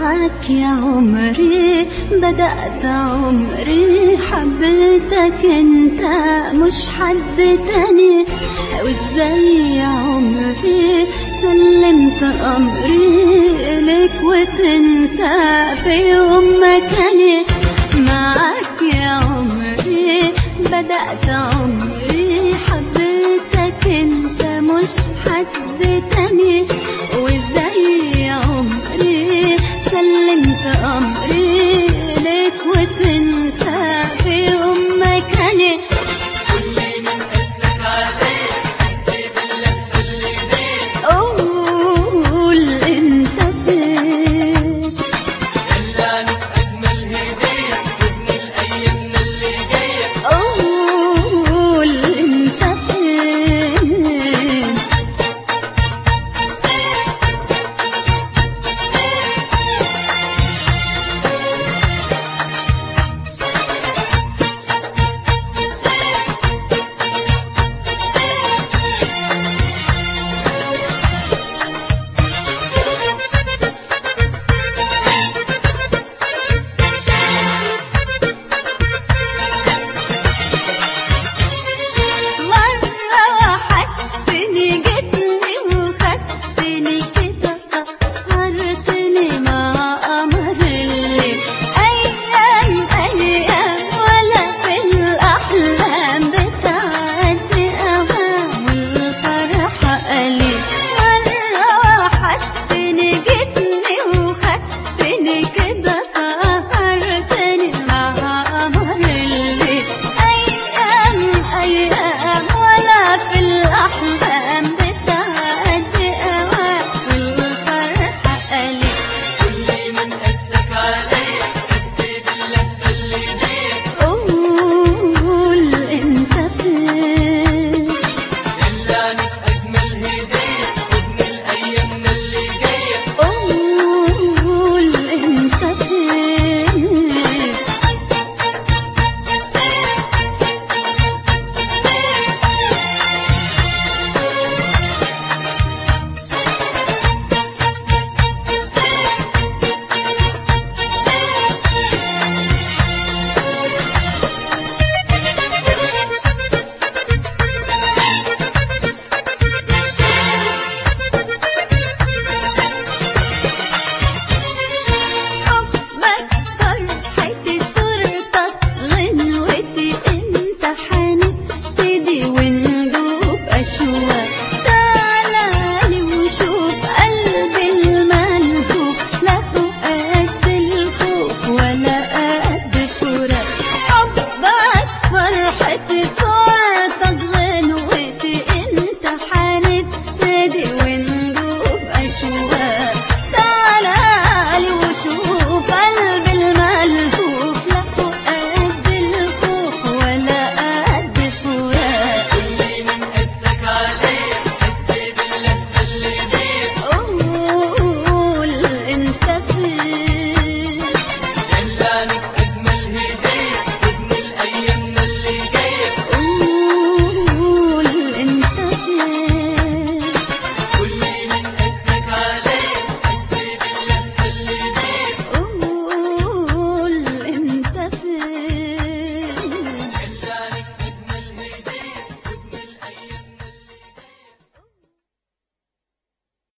معاك يا عمري بدأت عمري حبيتك انت مش حد تاني وازاي يا عمري سلمت امري لك وتنسى في يوم مكاني معاك يا عمري بدأت عمري حبيتك انت مش حد تاني وازاي يا عمري سلمت امري لك وتنسى في يوم مكاني كل من قسك عليك سيب اللف اللي زين قول انت فين دلعني بأجمل هدية ابن الأيامنا اللي جاية قول انت فين مرة وحشتني جتني وخدتني كده سهرتني مع قمر الليل أيام أيام ولا في الأحلام بتعدي أوام والفرحة قليل مرة وحشتني جتني وخدتني كده سهرتني مع قمر الليل أيام أيام ولا في الأحلام بتعدي أوام والفرحة قليل كل من قسك عليك سيب اللف اللي زين قول انت فين دلعني بأجمل هدية ابن الأيامنا اللي جاية قول انت فين حبك فرحتي صورتك غنوتي انت حنين سيدي وندوب اشواق